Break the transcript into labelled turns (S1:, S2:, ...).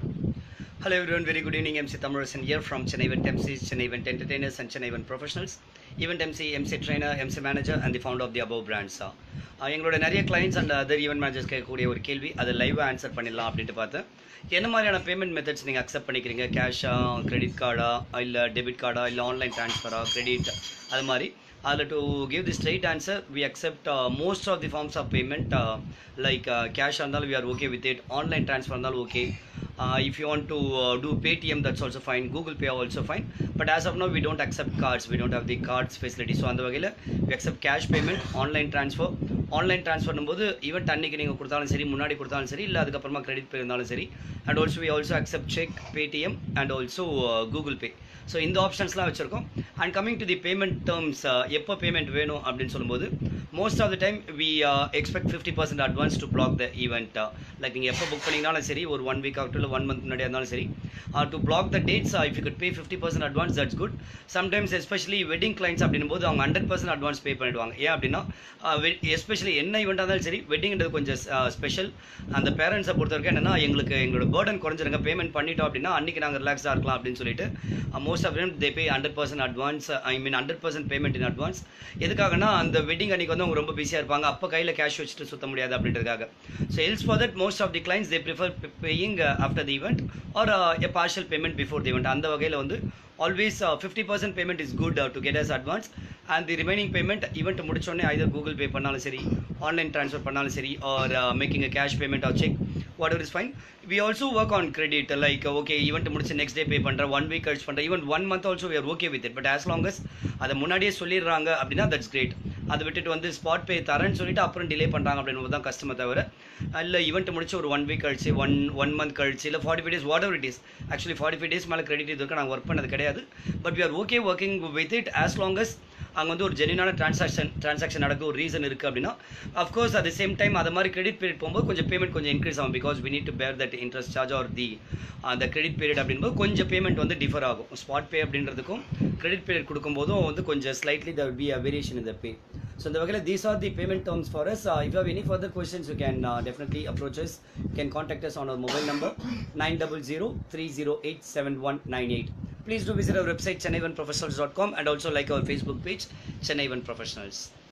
S1: Hello everyone, very good evening. MC Thamarasan here from Chennai Event MCs, Chennai Event Entertainers and Chennai Event Professionals. Event MC, MC Trainer, MC Manager and the founder of the above brands. Uh, எங்களோட நிறைய clients and other event managers கேட்கக்கூடிய ஒரு கேள்வி அதை லைவாக answer பண்ணிடலாம் அப்படின்ட்டு பார்த்தேன் என்ன மாதிரியான பேமெண்ட் மெத்தட்ஸ் நீங்கள் அக்செப்ட் பண்ணிக்கிறீங்க கேஷா கிரெடிட் கார்டா இல்லை டெபிட் கார்டா இல்லை ஆன்லைன் ட்ரான்ஸ்ஃபரா கிரெடிட் அது மாதிரி அதில் to give the straight answer we accept most of the forms of payment like cash இருந்தாலும் we are okay with it online transfer இருந்தாலும் okay if you want to do Paytm that's also fine Google Pay also fine but as of now we don't accept cards we don't have the cards facility so அந்த வகையில் we accept cash payment online transfer online transfer போது event அன்னைக்கு நீங்கள் கொடுத்தாலும் சரி முன்னாடி கொடுத்தாலும் சரி இல்லை அதுக்கப்புறமா கிரெடிட் பே இருந்தாலும் சரி and also we also accept cheque Paytm and also Google Pay so இந்த ஆப்ஷன்ஸ்லாம் வச்சுருக்கோம் and coming to the payment terms எப்போ பேமெண்ட் வேணும் அப்படின்னு சொல்லும்போது most of the time we expect fifty percent advance to block the event like நீங்கள் எப்போ book பண்ணிங்கனாலும் சரி ஒரு ஒன் வீக் ஆகட்டும் இல்லை ஒன் மந்த் முன்னாடியாக இருந்தாலும் சரி to block the dates if you could pay fifty percent advance that's good sometimes especially wedding clients அப்படின்னும் போது அவங்க ஹண்ட்ரட் பர்சன்ட் அட்வான்ஸ் பே பண்ணிடுவாங்க ஏன் அப்படின்னா எஸ்பெஷலி என்ன ஈவெண்ட்டாக இருந்தாலும் சரி வெட்டிங்கிறது கொஞ்சம் ஸ்பெஷல் அந்த பேரண்ட்ஸை பொறுத்த வரைக்கும் என்னன்னா எங்களுக்கு எங்களோட பேர்டன் குறைஞ்சிருங்க பேமெண்ட் பண்ணிட்டோம் அப்படின்னா அன்றைக்கி நாங்கள் ரிலாக்ஸாக இருக்கலாம் அப்படின்னு சொல்லிட்டு most of they pay hundred percent advance I mean hundred percent payment in advance எதுக்காகனா அந்த வெட்டிங் அன்றைக்கி வந்து அவங்க ரொம்ப பிஸியாக இருப்பாங்க அப்போ கையில் கேஷ் வச்சுட்டு சுத்த முடியாது அப்படின்றதுக்காக so else for that most of the clients they prefer paying after the event or a partial payment before the event அந்த வகையில் வந்து always fifty percent payment is good to get as advance and the remaining payment event முடிச்சோடனே either Google Pay பண்ணாலும் சரி online transfer பண்ணாலும் சரி or making a cash payment or cheque whatever is fine we also work on credit like okay event முடிச்சு next day pay பண்ணுறேன் one week கழிச்சு பண்ணுறேன் even one month also we are okay with it but as long as அதை முன்னாடியே சொல்லிடுறாங்க அப்படின்னா that's great அதை விட்டுட்டு வந்து ஸ்பாட் பே தரேன்னு சொல்லிட்டு அப்புறம் டிலே பண்ணுறாங்க அப்படின்னு தான் கஸ்டமர் தவிர இல்லை ஈவெண்ட் முடிச்சு ஒரு ஒன் வீக் கழிச்சு ஒன் ஒன் மந்த் கழிச்சு இல்லை forty five days whatever it is actually forty five days மேலே கிரெடிட் இதுக்கு நாங்கள் ஒர்க் பண்ணது கிடையாது but we are okay working with it as long as அங்கே வந்து ஒரு ஜென்யூனான ட்ரான்சாக்ஷன் ட்ரான்சாக்ஷன் நடக்க ஒரு ரீசன் இருக்குது அப்படின்னா அஃப்கோர்ஸ் அட் சேம் டைம் அது மாதிரி கிரெடிட் பீரியட் போகும்போது கொஞ்சம் பேமெண்ட் கொஞ்சம் இன்க்ரீஸ் ஆகும் because we need to bear that interest charge or the அந்த கிரெடிட் பீரியட் அப்படின்போது கொஞ்சம் பேமெண்ட் வந்து டிஃபர் ஆகும் ஸ்பாட் பே அப்படின்றதுக்கும் கிரெடிட் பீரியட் கொடுக்கும்போதும் வந்து கொஞ்சம் slightly there be a variation இந்த பே ஸோ இந்த வகையில் these are the payment terms for us if have any further questions you can definitely approach us can contact us on our mobile number nine double zero three zero eight seven one nine eight Please do visit our website chennaivanprofessionals.com and also like our Facebook page Chennai Event Professionals.